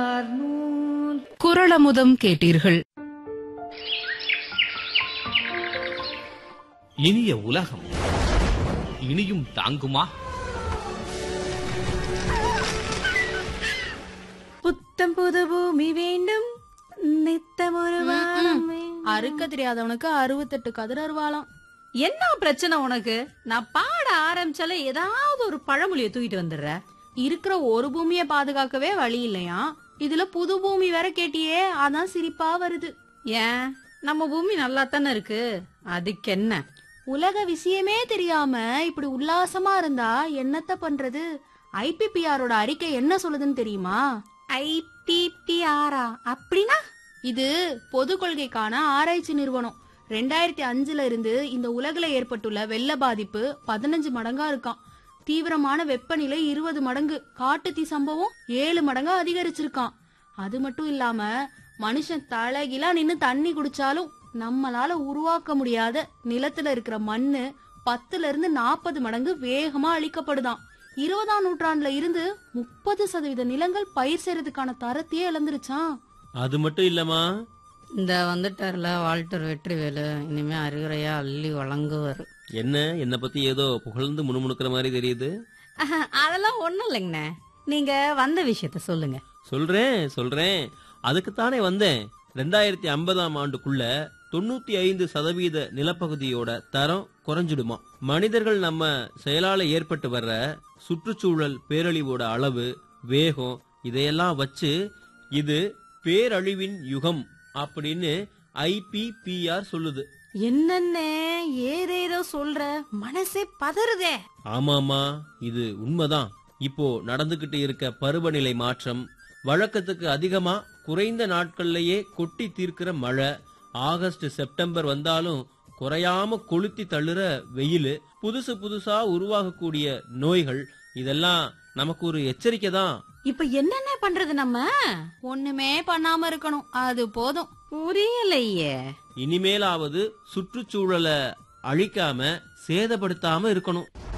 குரளமுதம் கேட்டீர்கள் இனிய உலகம் இனியும் தாங்குமா புத்தம் புது பூமி வேண்டும் நித்தம் ஒரு வானம் வேண்டும். அறுக்க தெரியாதவனுக்கு அறுபத்தெட்டு கதிர் அருவாளாம் என்ன பிரச்சனை உனக்கு நான் பாட ஆரம்பிச்சாலே ஏதாவது ஒரு பழமொழிய தூக்கிட்டு வந்துடுற இருக்கிற ஒரு பூமியை பாதுகாக்கவே வழி இல்லையா இதுல புது பூமி வேற கேட்டியே அதான் சிரிப்பா வருது ஏன் நம்ம பூமி நல்லா தானே இருக்கு அதுக்கு என்ன உலக விஷயமே தெரியாம இப்படி உல்லாசமா இருந்தா என்னத்த பண்றது ஐபிபிஆரோட அறிக்கை என்ன சொல்லுதுன்னு தெரியுமா ஐபிபிஆரா அப்படின்னா இது பொது கொள்கைக்கான ஆராய்ச்சி நிறுவனம் ரெண்டாயிரத்தி அஞ்சுல இருந்து இந்த உலகில ஏற்பட்டுள்ள வெள்ள பாதிப்பு பதினஞ்சு மடங்கா இருக்காம் தீவிரமான வெப்பநிலை இருபது மடங்கு காட்டுத்தீ சம்பவம் ஏழு மடங்கா அதிகரிச்சிருக்கான் அது மட்டும் இல்லாம மனுஷன் தலைகிலா நின்னு தண்ணி குடிச்சாலும் நம்மளால உருவாக்க முடியாத நிலத்துல இருக்கிற மண்ணு பத்துல இருந்து நாற்பது மடங்கு வேகமா அழிக்கப்படுதாம் இருபதாம் நூற்றாண்டுல இருந்து முப்பது சதவீத நிலங்கள் பயிர் செய்யறதுக்கான தரத்தையே இழந்துருச்சான் அது மட்டும் இல்லம்மா இந்த வந்துட்டார்ல வால்டர் வெற்றிவேலு இனிமே அறிவுரையா அள்ளி வழங்குவார் என்ன என்னை பத்தி ஏதோ புகழ்ந்து முணுமுணுக்கிற மாதிரி தெரியுது அதெல்லாம் ஒண்ணும் இல்லைங்கண்ணே நீங்க வந்த விஷயத்த சொல்லுங்க சொல்றேன் சொல்றேன் அதுக்குத்தானே வந்தேன் ரெண்டாயிரத்தி ஐம்பதாம் ஆண்டுக்குள்ள தொண்ணூத்தி ஐந்து சதவீத நிலப்பகுதியோட தரம் குறைஞ்சிடுமா மனிதர்கள் நம்ம செயலால ஏற்பட்டு வர்ற சுற்றுச்சூழல் பேரழிவோட அளவு வேகம் இதையெல்லாம் வச்சு இது பேரழிவின் யுகம் அப்படின்னு ஐபிபிஆர் சொல்லுது என்னன்னே ஏதேதோ சொல்ற மனசே பதறுதே ஆமாமா இது உண்மைதான் இப்போ நடந்துகிட்டு இருக்க பருவநிலை மாற்றம் வழக்கத்துக்கு அதிகமா குறைந்த நாட்கள்லயே கொட்டி தீர்க்கிற மழை ஆகஸ்ட் செப்டம்பர் வந்தாலும் குறையாம கொளுத்தி தள்ளுற வெயில் புதுசு புதுசா உருவாகக்கூடிய நோய்கள் இதெல்லாம் நமக்கு ஒரு எச்சரிக்கை தான் இப்ப என்னென்ன பண்றது நம்ம ஒண்ணுமே பண்ணாம இருக்கணும் அது போதும் புரியலையே இனிமேலாவது சுற்றுச்சூழலை அழிக்காம சேதப்படுத்தாம இருக்கணும்